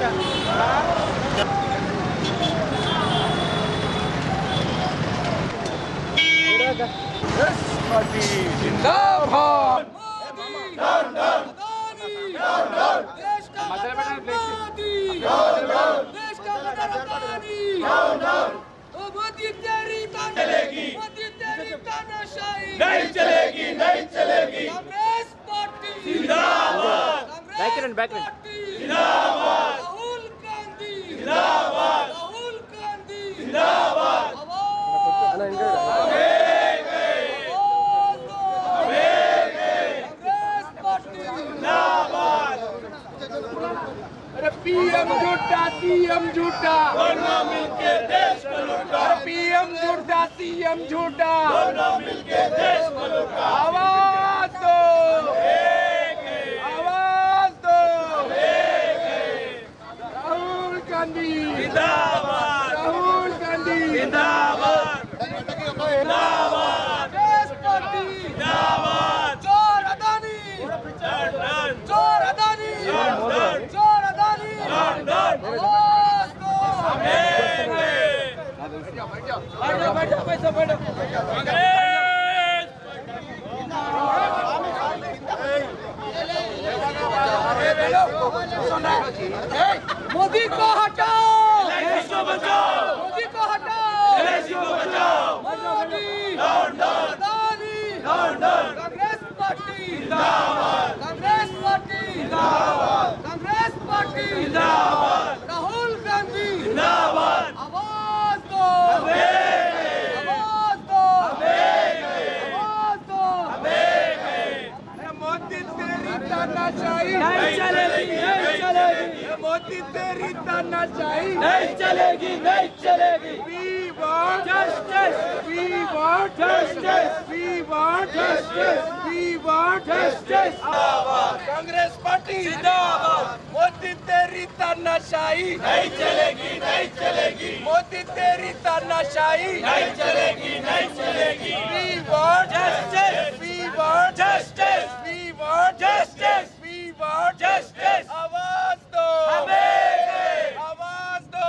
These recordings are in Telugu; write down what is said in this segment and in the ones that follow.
जिंदाबाद देश का मोदी देश का मोदी ओ मोदी तेरी चलेगी मोदी तेरी तानाशाही नहीं चलेगी नहीं चलेगी कांग्रेस पार्टी जिंदाबाद कांग्रेस पार्टी जिंदाबाद राहुल गांधी जिंदाबाद राहुल गांधी जिंदाबाद कांग्रेस पार्टी अरे पीएम झूठा सीएम झूठा दोनों मिलके देश को लूटा पीएम झूठा सीएम झूठा दोनों मिलके देश को लूटा आवाज दो आवाज दो राहुल गांधी जिंदाबाद राहुल गांधी जिंदाबाद कांग्रेस पार्टी जिंदाबाद चोर अदानी चोर अदानी चोर अदानी आवाज दो बैठो बैठो पैसा बैठो मोदी को हटाओ मोदी को हटाओ Modi Adani Congress party Congress party Congress party Rahul Gandhi आवाज दो आवाज दो आवाज दो मोदी तेरी तानाशाही नहीं चलेगी नहीं चलेगी मोदी तेरी तानाशाही नहीं चलेगी नहीं चलेगी We want Justice! We want Justice! We want Justice! We want Justice! Congress party जिंदाबाद मोदी तेरी तानाशाही नहीं चलेगी नहीं चलेगी मोदी तेरी तानाशाही नहीं चलेगी नहीं चलेगी We want Justice! We want Justice! We want Justice! We want Justice! आवाज दो हमें! आवाज दो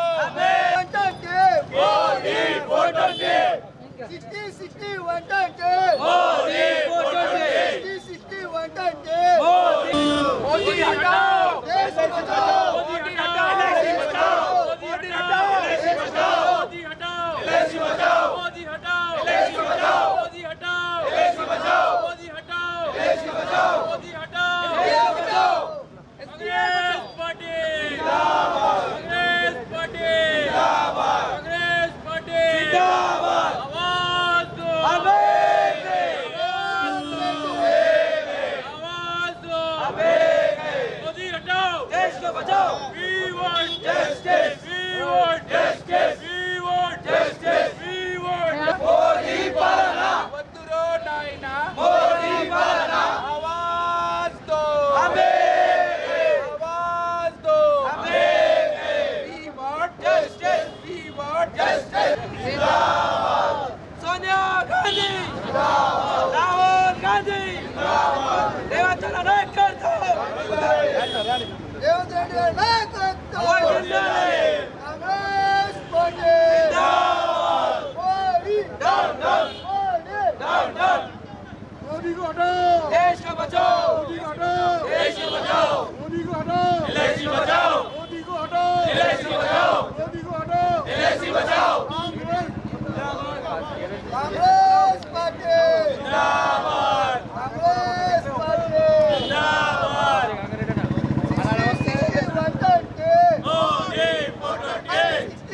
मोदी वोटों के sixty sixty one twenty Modi वोटों के sixty one twenty Modi Modi हटाओ देश बचाओ मोदी हटाओ एलआईसी बचाओ मोदी हटाओ एलआईसी बचाओ मोदी हटाओ एलआईसी बचाओ मोदी हटाओ एलआईसी बचाओ मोदी हटाओ एलआईसी बचाओ मोदी हटाओ एलआईसी बचाओ मोदी हटाओ एलआईसी बचाओ कांग्रेस पार्टी जिंदाबाद कांग्रेस पार्टी जिंदाबाद कांग्रेस पार्टी जिंदाबाद आवाज दो आवाज दो मोदी हटाओ देश को बचाओ we want justice we want justice we want justice we want Modi पालना వద్దురో నాయనా मोदी पालना आवाज दो आवाज दो We want justice. We want justice. Sonia Gandhi Rahul Gandhi Revanth नायकत्व Revanth Reddy garu నాయకత్వం వర్ధిల్లాలి. కాంగ్రెస్ పార్టీ మోడీ మోడీ మోడీ को हटाओ देश को बचाओ मोदी को हटाओ देश को बचाओ मोदी को हटाओ एलआईसी बचाओ मोदी को हटाओ एलआईसी बचाओ मोदी को हटाओ एलआईसी बचाओ कांग्रेस कांग्रेस पार्टी जिंदाबाद कांग्रेस पार्टी जिंदाबाद मोदी फोटो के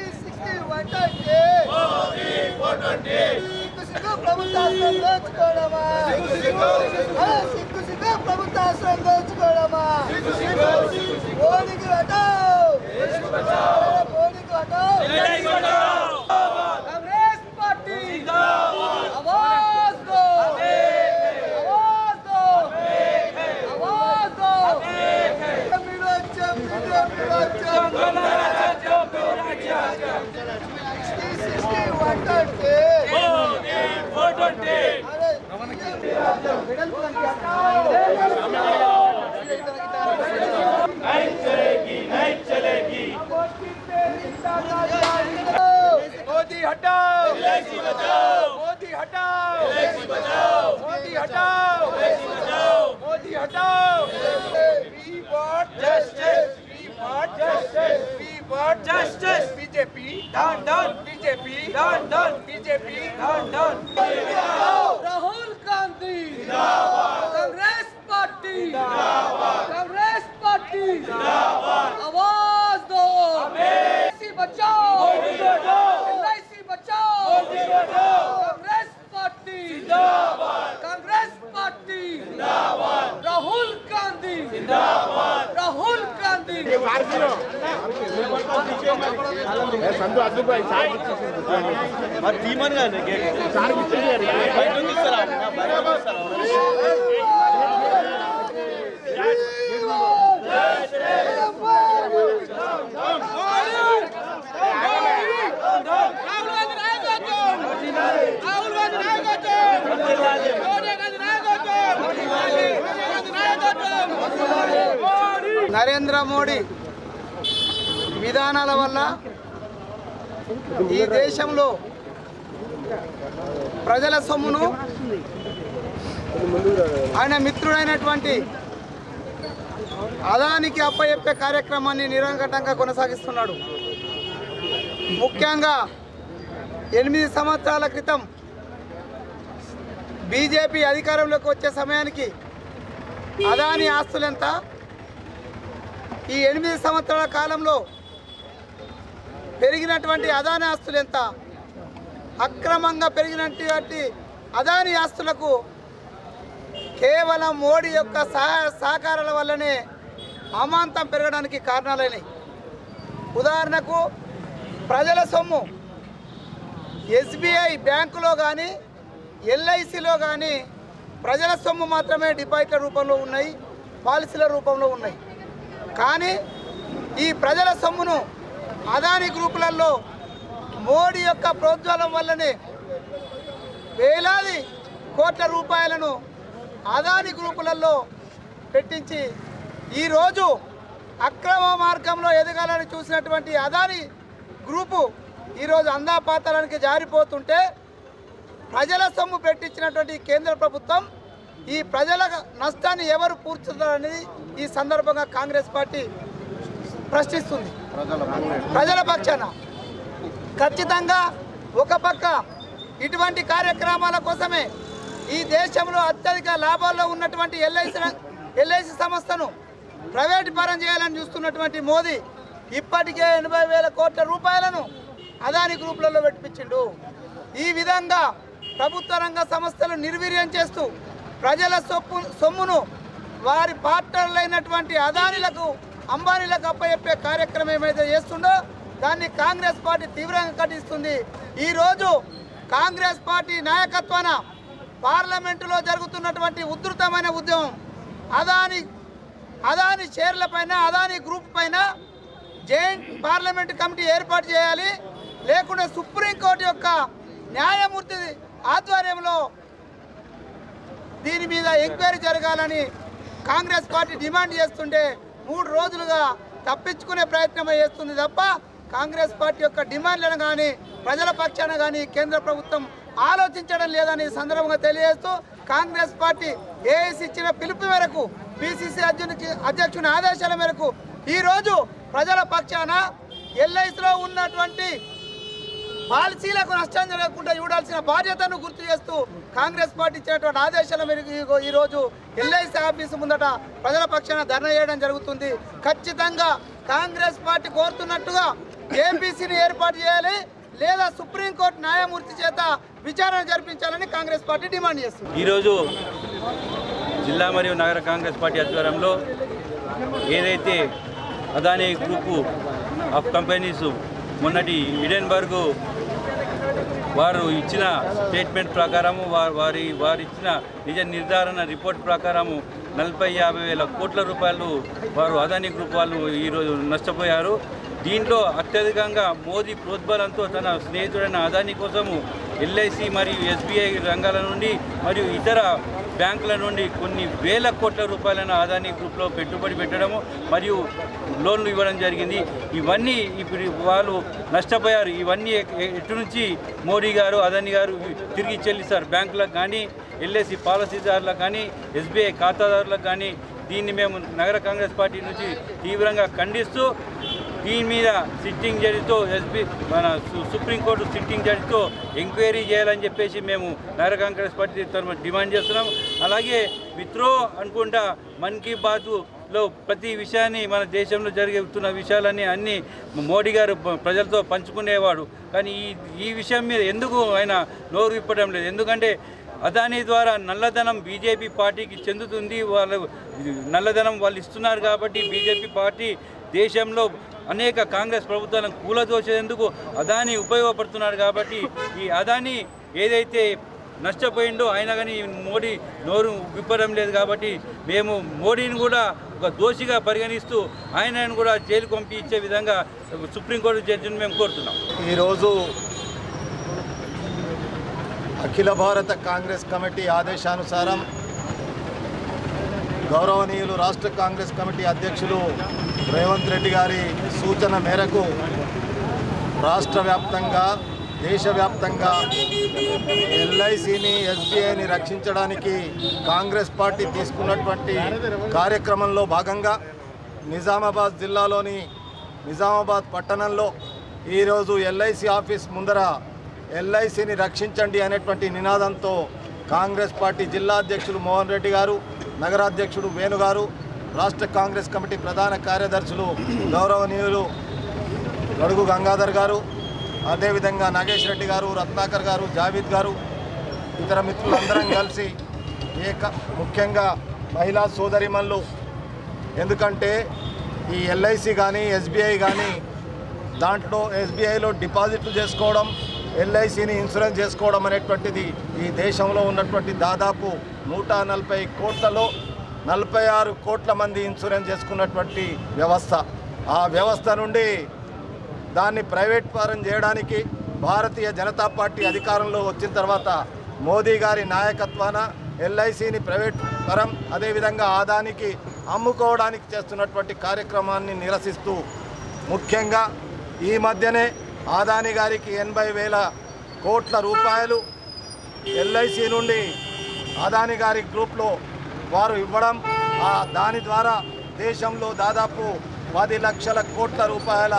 मोदी फोटो के ప్రభుత్వాశ్రం దోచుకోవడమా సిగ్గు సిగ్గు ప్రభుత్వాశ్రం దోచుకోవడమా మోడీకి హటాओ మోడీకి హటాओ एलआईसी बचाओ कांग्रेस पार्टी जिंदाबाद आवाज दो आवाज दो आवाज दो विरोचम विरोचम मोदी फोटो के नहीं चलेगी नहीं चलेगी मोदी हटाओ मोदी हटाओ मोदी हटाओ मोदी हटाओ We want justice. We want justice. We want justice. BJP down down. BJP down down. BJP down down. Rahul Gandhi Congress party Congress party आवाज दो एलआईसी बचाओ एलआईसी बचाओ कांग्रेस पार्टी कांग्रेस पार्टी राहुल गांधी राहुल गांधी సందు అద్దుబాయి సార్ మరి తీమని కానీ బయట తీస్తారా బయట తీస్తారా నరేంద్ర మోడీ విధానాల వల్ల ఈ దేశంలో ప్రజల సొమ్మును ఆయన మిత్రుడైనటువంటి అదానికి అప్పచెప్పే కార్యక్రమాన్ని నిరంకటంగా కొనసాగిస్తున్నాడు ముఖ్యంగా ఎనిమిది సంవత్సరాల క్రితం బీజేపీ అధికారంలోకి వచ్చే సమయానికి అదాని ఆస్తులు ఎంత ఈ ఎనిమిది సంవత్సరాల కాలంలో పెరిగినటువంటి అదాని ఆస్తులు ఎంత అక్రమంగా పెరిగినటువంటి అదాని ఆస్తులకు కేవలం మోడీ యొక్క సహాయ సహకారాల వల్లనే అమాంతం పెరగడానికి కారణాలైనవి ఉదాహరణకు ప్రజల సొమ్ము ఎస్బీఐ బ్యాంకులో కానీ ఎల్ఐసిలో కానీ ప్రజల సొమ్ము మాత్రమే డిపాజిట్ల రూపంలో ఉన్నాయి పాలసీల రూపంలో ఉన్నాయి కానీ ఈ ప్రజల సొమ్మును అదాని గ్రూపులలో మోడీ యొక్క ప్రోద్బలం వల్లనే వేలాది కోట్ల రూపాయలను అదాని గ్రూపులలో పెట్టించి ఈరోజు అక్రమ మార్గంలో ఎదగాలని చూసినటువంటి అదాని గ్రూపు ఈరోజు అందాపాతాలనికి జారిపోతుంటే ప్రజల సొమ్ము పెట్టించినటువంటి కేంద్ర ప్రభుత్వం ఈ ప్రజల నష్టాన్ని ఎవరు పూర్చుతారనేది ఈ సందర్భంగా కాంగ్రెస్ పార్టీ ప్రశ్నిస్తుంది ప్రజల పక్షాన ఖచ్చితంగా ఒక పక్క ఇటువంటి కార్యక్రమాల కోసమే ఈ దేశంలో అత్యధిక లాభాల్లో ఉన్నటువంటి ఎల్ఐసి ఎల్ఐసి సంస్థను ప్రైవేట్ పరం చేయాలని చూస్తున్నటువంటి మోదీ ఇప్పటికే ఎనభై వేల కోట్ల రూపాయలను అదాని గ్రూపులలో పెట్టించిండు ఈ విధంగా ప్రభుత్వ రంగ సంస్థలు నిర్వీర్యం చేస్తూ ప్రజల సొప్పు సొమ్మును వారి పార్ట్నర్లైనటువంటి అదానిలకు అంబానీలకు అప్పచెప్పే కార్యక్రమం ఏమైతే చేస్తుండో దాన్ని కాంగ్రెస్ పార్టీ తీవ్రంగా ఖండిస్తుంది ఈరోజు కాంగ్రెస్ పార్టీ నాయకత్వాన పార్లమెంటులో జరుగుతున్నటువంటి ఉధృతమైన ఉద్యమం అదాని అదాని షేర్ల పైన అదాని గ్రూప్ పైన జాయింట్ పార్లమెంట్ కమిటీ ఏర్పాటు చేయాలి లేకుంటే సుప్రీంకోర్టు యొక్క న్యాయమూర్తి ఆధ్వర్యంలో దీని మీద ఎంక్వైరీ జరగాలని కాంగ్రెస్ పార్టీ డిమాండ్ చేస్తుంటే మూడు రోజులుగా తప్పించుకునే ప్రయత్నం చేస్తుంది తప్ప కాంగ్రెస్ పార్టీ యొక్క డిమాండ్లను కానీ ప్రజల పక్షాన కానీ కేంద్ర ప్రభుత్వం ఆలోచించడం లేదని ఈ సందర్భంగా తెలియజేస్తూ కాంగ్రెస్ పార్టీ ఏఐసి ఇచ్చిన పిలుపు మేరకు పిసిసి అధ్యక్షునికి అధ్యక్షుని ఆదేశాల మేరకు ఈరోజు ప్రజల పక్షాన ఎల్ఐసిలో ఉన్నటువంటి పాలసీలకు నష్టం జరగకుండా చూడాల్సిన బాధ్యతను గుర్తు చేస్తూ కాంగ్రెస్ పార్టీ ఇచ్చినటువంటి ఆదేశాల మేరకు ఈ- ఈరోజు ఎల్ఐసి ఆఫీసు ముందట ప్రజల పక్షాన ధర్నా చేయడం జరుగుతుంది ఖచ్చితంగా కాంగ్రెస్ పార్టీ కోరుతున్నట్టుగా ఏపీసీని ఏర్పాటు చేయాలి లేదా సుప్రీంకోర్టు న్యాయమూర్తి చేత విచారణ జరిపించాలని కాంగ్రెస్ పార్టీ డిమాండ్ చేస్తుంది ఈరోజు జిల్లా మరియు నగర కాంగ్రెస్ పార్టీ ఆధ్వర్యంలో ఏదైతే అదానీ గ్రూపు ఆఫ్ కంపెనీస్ మొన్నటి ఇడెన్బర్గ్ వారు ఇచ్చిన స్టేట్మెంట్ ప్రకారము వారు వారి వారు ఇచ్చిన నిజ నిర్ధారణ రిపోర్ట్ ప్రకారము నలభై యాభై వేల కోట్ల రూపాయలు వారు అదానీ గ్రూప్ వాళ్ళు ఈరోజు నష్టపోయారు దీంట్లో అత్యధికంగా మోదీ ప్రోద్బలంతో తన స్నేహితుడైన అదానీ కోసము ఎల్ఐసి మరియు ఎస్బీఐ రంగాల నుండి మరియు ఇతర బ్యాంకుల నుండి కొన్ని వేల కోట్ల రూపాయలను అదానీ గ్రూప్లో పెట్టుబడి పెట్టడము మరియు లోన్లు ఇవ్వడం జరిగింది ఇవన్నీ ఇప్పుడు వాళ్ళు నష్టపోయారు ఇవన్నీ ఎ- ఎ- ఎటు నుంచి మోడీ గారు అదాని గారు తిరిగి చెల్లిస్తారు బ్యాంకులకు కానీ ఎల్ఐసి పాలసీదారులకు కానీ ఎస్బీఐ ఖాతాదారులకు కానీ దీన్ని మేము నగర కాంగ్రెస్ పార్టీ నుంచి తీవ్రంగా ఖండిస్తూ దీని మీద సిట్టింగ్ జడ్జితో ఎస్పీ మన సు- సుప్రీంకోర్టు సిట్టింగ్ జడ్జితో ఎంక్వైరీ చేయాలని చెప్పేసి మేము నగర కాంగ్రెస్ పార్టీ తరఫున డిమాండ్ చేస్తున్నాం అలాగే విత్రో అనుకుంటా మన్ కీ బాత్లో ప్రతి విషయాన్ని మన దేశంలో జరుగుతున్న విషయాలన్నీ అన్నీ మోడీ గారు ప- ప్రజలతో పంచుకునేవాడు కానీ ఈ ఈ విషయం మీద ఎందుకు ఆయన నోరు విప్పడం లేదు ఎందుకంటే అదానీ ద్వారా నల్లధనం బీజేపీ పార్టీకి చెందుతుంది వాళ్ళు నల్లధనం వాళ్ళు ఇస్తున్నారు కాబట్టి బీజేపీ పార్టీ దేశంలో అనేక కాంగ్రెస్ ప్రభుత్వాలను కూలదోసేందుకు అదానీ ఉపయోగపడుతున్నాడు కాబట్టి ఈ అదానీ ఏదైతే నష్టపోయిండో అయినా కానీ మోడీ నోరు విప్పడం లేదు కాబట్టి మేము మోడీని కూడా ఒక దోషిగా పరిగణిస్తూ ఆయనను కూడా జైలు పంపించే విధంగా సుప్రీంకోర్టు జడ్జిని మేము కోరుతున్నాం ఈరోజు అఖిల భారత కాంగ్రెస్ కమిటీ ఆదేశానుసారం గౌరవనీయులు రాష్ట్ర కాంగ్రెస్ కమిటీ అధ్యక్షులు రేవంత్ రెడ్డి గారి సూచన మేరకు రాష్ట్ర వ్యాప్తంగా దేశవ్యాప్తంగా ఎల్ఐసిని ఎస్బీఐని రక్షించడానికి కాంగ్రెస్ పార్టీ తీసుకున్నటువంటి కార్యక్రమంలో భాగంగా నిజామాబాద్ జిల్లాలోని నిజామాబాద్ పట్టణంలో ఈరోజు ఎల్ఐసి ఆఫీస్ ముందర ఎల్ఐసిని రక్షించండి అనేటువంటి నినాదంతో కాంగ్రెస్ పార్టీ జిల్లా అధ్యక్షులు మోహన్ రెడ్డి గారు నగరాధ్యక్షుడు వేణు గారు రాష్ట్ర కాంగ్రెస్ కమిటీ ప్రధాన కార్యదర్శులు గౌరవనీయులు గడుగు గంగాధర్ గారు అదేవిధంగా నాగేష్ రెడ్డి గారు రత్నాకర్ గారు జావీద్ గారు ఇతర మిత్రులందరం కలిసి ఏక ముఖ్యంగా మహిళా సోదరిమల్లు ఎందుకంటే ఈ ఎల్ఐసి కానీ ఎస్బీఐ కానీ దాంట్లో ఎస్బీఐలో డిపాజిట్లు చేసుకోవడం ఎల్ఐసిని ఇన్సూరెన్స్ చేసుకోవడం అనేటువంటిది ఈ దేశంలో ఉన్నటువంటి దాదాపు నూట నలభై కోట్లలో నలభై ఆరు కోట్ల మంది ఇన్సూరెన్స్ చేసుకున్నటువంటి వ్యవస్థ ఆ వ్యవస్థ నుండి దాన్ని ప్రైవేట్ పరం చేయడానికి భారతీయ జనతా పార్టీ అధికారంలో వచ్చిన తర్వాత మోదీ గారి నాయకత్వాన ఎల్ఐసిని ప్రైవేట్ పరం అదేవిధంగా ఆదానికి అమ్ముకోవడానికి చేస్తున్నటువంటి కార్యక్రమాన్ని నిరసిస్తూ ముఖ్యంగా ఈ మధ్యనే ఆదాని గారికి ఎనభై వేల కోట్ల రూపాయలు ఎల్ఐసి నుండి అదాని గారి గ్రూప్లో వారు ఇవ్వడం ఆ దాని ద్వారా దేశంలో దాదాపు పది లక్షల కోట్ల రూపాయల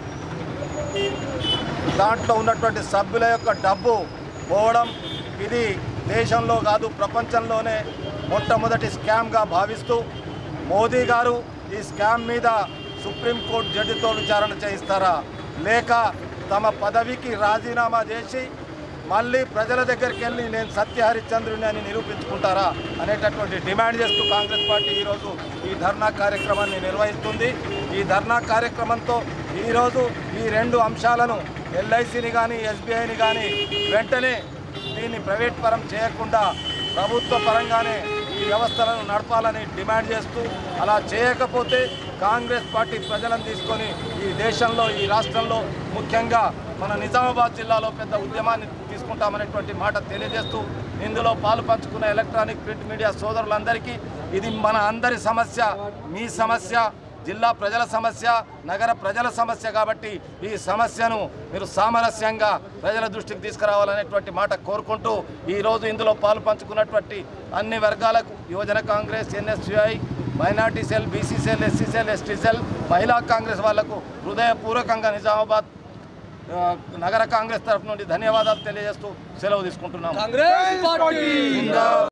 దాంట్లో ఉన్నటువంటి సభ్యుల యొక్క డబ్బు పోవడం ఇది దేశంలో కాదు ప్రపంచంలోనే మొట్టమొదటి స్కామ్గా భావిస్తూ మోదీ గారు ఈ స్కామ్ మీద సుప్రీంకోర్టు జడ్జితో విచారణ చేయిస్తారా లేక తమ పదవికి రాజీనామా చేసి మళ్ళీ ప్రజల దగ్గరికి వెళ్ళి నేను సత్య హరిశ్చంద్రుని అని నిరూపించుకుంటారా అనేటటువంటి డిమాండ్ చేస్తూ కాంగ్రెస్ పార్టీ ఈరోజు ఈ ధర్నా కార్యక్రమాన్ని నిర్వహిస్తుంది ఈ ధర్నా కార్యక్రమంతో ఈరోజు ఈ రెండు అంశాలను ఎల్ఐసిని కానీ ఎస్బీఐని కానీ వెంటనే దీన్ని ప్రైవేట్ పరం చేయకుండా ప్రభుత్వ పరంగానే ఈ వ్యవస్థలను నడపాలని డిమాండ్ చేస్తూ అలా చేయకపోతే కాంగ్రెస్ పార్టీ ప్రజలను తీసుకొని ఈ దేశంలో ఈ రాష్ట్రంలో ముఖ్యంగా మన నిజామాబాద్ జిల్లాలో పెద్ద ఉద్యమాన్ని తీసుకుంటామనేటువంటి మాట తెలియజేస్తూ ఇందులో పాలు పంచుకున్న ఎలక్ట్రానిక్ ప్రింట్ మీడియా సోదరులందరికీ ఇది మన అందరి సమస్య మీ సమస్య జిల్లా ప్రజల సమస్య నగర ప్రజల సమస్య కాబట్టి ఈ సమస్యను మీరు సామరస్యంగా ప్రజల దృష్టికి తీసుకురావాలనేటువంటి మాట కోరుకుంటూ ఈరోజు ఇందులో పాలు పంచుకున్నటువంటి అన్ని వర్గాలకు యువజన Congress NSUI minority cell BC cell SC cell ST cell మహిళా కాంగ్రెస్ వాళ్లకు హృదయపూర్వకంగా నిజామాబాద్ ఆ, నగర కాంగ్రెస్ తరఫు నుండి ధన్యవాదాలు తెలియజేస్తూ సెలవు తీసుకుంటున్నాం కాంగ్రెస్ పార్టీ